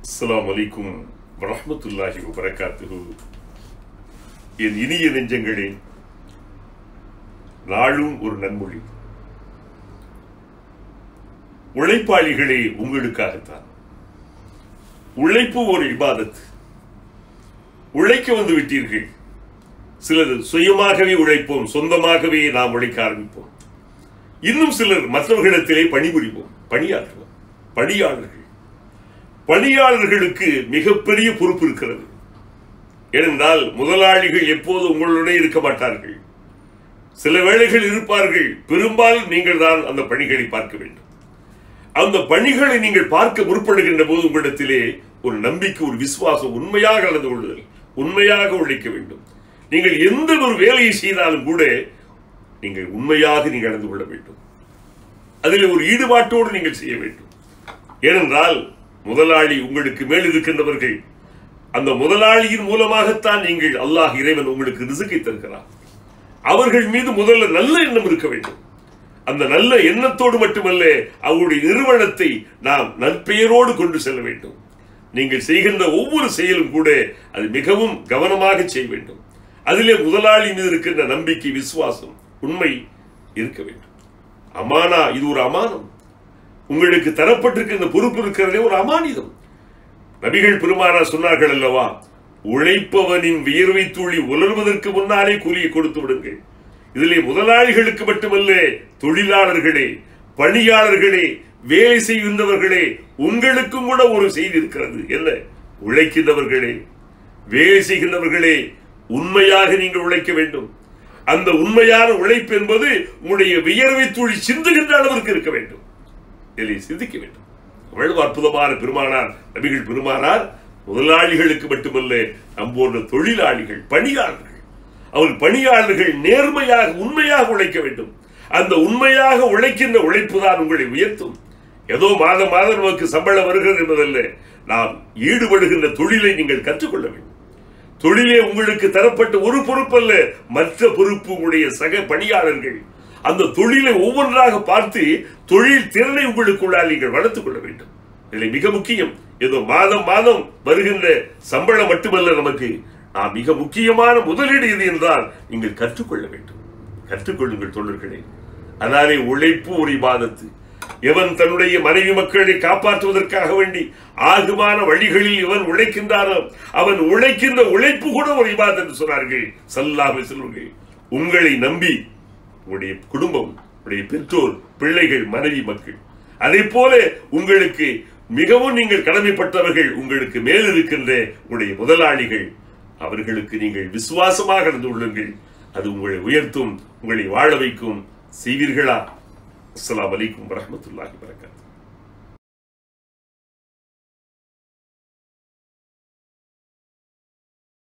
அஸ்ஸலாமு அலைக்கும் வரஹ்மத்துல்லாஹி வபரகாத்துஹு என் இனிய நெஞ்சங்களே நாளும் ஒரு நன்மொழி உழைப்பாளிகளே உங்களுக்காகத்தான் உழைப்பு ஒரு இபாதத் உழைக்க வந்து விட்டீர்கள் சிலர் சுயமாகவே உழைப்போம் சொந்தமாகவே நாம் உழைக்க ஆரம்பிப்போம் இன்னும் சிலர் மற்றவர்களிடத்திலே பணிபுரிவோம் பணியாற்றுவோம் பணியாளர்கள் பணியாளர்களுக்கு மிகப்பெரிய பொறுப்பு இருக்கிறது ஏனென்றால் முதலாளிகள் எப்போது உங்களுடைய இருக்க மாட்டார்கள் சில வேளைகள் இருப்பார்கள் பெரும்பாலும் நீங்கள் தான் அந்த பணிகளை பார்க்க வேண்டும் அந்த பணிகளை நீங்கள் பார்க்க முற்படுகின்ற போது உங்களிடத்திலே ஒரு நம்பிக்கை ஒரு விசுவாசம் உண்மையாக நடந்து கொள்ளுதல் உண்மையாக உழைக்க வேண்டும் நீங்கள் எந்த ஒரு வேலையை செய்தாலும் கூட நீங்கள் உண்மையாக நீங்கள் நடந்து கொள்ள வேண்டும் அதில் ஒரு ஈடுபாட்டோடு நீங்கள் செய்ய வேண்டும் ஏனென்றால் முதலாளி உங்களுக்கு மேல் இருக்கின்றவர்கள் அந்த முதலாளியின் மூலமாகத்தான் நீங்கள் அல்லாஹ் இறைவன் உங்களுக்கு ரிசுக்கை தருகிறார் அவர்கள் மீது முதல்ல நல்ல எண்ணம் இருக்க வேண்டும் அந்த நல்ல எண்ணத்தோடு மட்டுமல்ல அவருடைய நிறுவனத்தை நாம் நற்பெயரோடு கொண்டு செல்ல வேண்டும் நீங்கள் செய்கின்ற ஒவ்வொரு செயலும் கூட அது மிகவும் கவனமாக செய்ய வேண்டும் அதிலே முதலாளி மீது இருக்கின்ற நம்பிக்கை விசுவாசம் உண்மை இருக்க வேண்டும் அமானா இது ஒரு அமானம் உங்களுக்கு தரப்பட்டிருக்கின்ற பொறுப்பு இருக்கிறதே ஒரு அமானிதம் நபிகள் பெருமானா சொன்னார்கள் அல்லவா உழைப்பவனின் வியர்வை துளி உலர்வதற்கு முன்னாலே கூலியை கொடுத்து விடுங்கள் இதிலே முதலாளிகளுக்கு மட்டுமல்ல தொழிலாளர்களே பணியாளர்களே வேலை செய்கின்றவர்களே உங்களுக்கும் கூட ஒரு செய்தி இருக்கிறது என்ன உழைக்கின்றவர்களே வேலை செய்கின்றவர்களே உண்மையாக நீங்கள் உழைக்க வேண்டும் அந்த உண்மையான உழைப்பு என்பது உங்களுடைய வியர்வை துளி சிந்துகின்ற அளவிற்கு இருக்க வேண்டும் இதை சிந்திக்க வேண்டும் அவ்வளவு அற்புதமான பெருமானார் நபிகள் பெருமானார் முதலாளிகளுக்கு மட்டுமல்ல நம் போன்ற தொழிலாளிகள் பணியாளர்கள் அவர் பணியாளர்கள் நேர்மையாக உண்மையாக உழைக்க வேண்டும் அந்த உண்மையாக உழைக்கின்ற உழைப்பு தான் உங்களை உயர்த்தும் ஏதோ மாதம் மாதம் நமக்கு சம்பளம் வருகிறது என்பதல்ல நாம் ஈடுபடுகின்ற தொழிலை நீங்கள் கற்றுக்கொள்ள வேண்டும் தொழிலே உங்களுக்கு தரப்பட்ட ஒரு பொறுப்பு அல்ல மற்ற பொறுப்பு உங்களுடைய சக பணியாளர்கள் அந்த தொழிலை ஒவ்வொன்றாக பார்த்து தொழில் திறனை உங்களுக்குள்ளால் நீங்கள் வளர்த்துக் கொள்ள வேண்டும் இதில் மிக முக்கியம் ஏதோ மாதம் மாதம் வருகின்ற சம்பளம் மட்டுமல்ல நமக்கு நான் மிக முக்கியமான முதலீடு இது என்றால் நீங்கள் கற்றுக்கொள்ள வேண்டும் கற்றுக்கொள்ளுங்கள் தொழில்களே அதனாலே உழைப்பு ஒரு இபாதத்து எவன் தன்னுடைய மனைவி மக்களை காப்பாற்றுவதற்காக வேண்டி ஆகுமான வழிகளில் இவன் உழைக்கின்றானோ அவன் உழைக்கின்ற உழைப்பு கூட ஒரு இபாத் என்று சொன்னார்கள் சல்லாமல் செல்வர்கள் உங்களை நம்பி உங்களுடைய குடும்பம் உங்களுடைய பெற்றோர் பிள்ளைகள் மனைவி மக்கள் அதே போல உங்களுக்கு மிகவும் நீங்கள் கடமைப்பட்டவர்கள் உங்களுக்கு மேல் இருக்கின்ற உங்களுடைய முதலாளிகள் அவர்களுக்கு நீங்கள் விசுவாசமாக நடந்து கொள்ளுங்கள் அது உங்களை உயர்த்தும் உங்களை வாழ வைக்கும் செய்வீர்களா அஸ்லாம் வலைக்கும் வரமத்துல்லாஹி வரகாத்து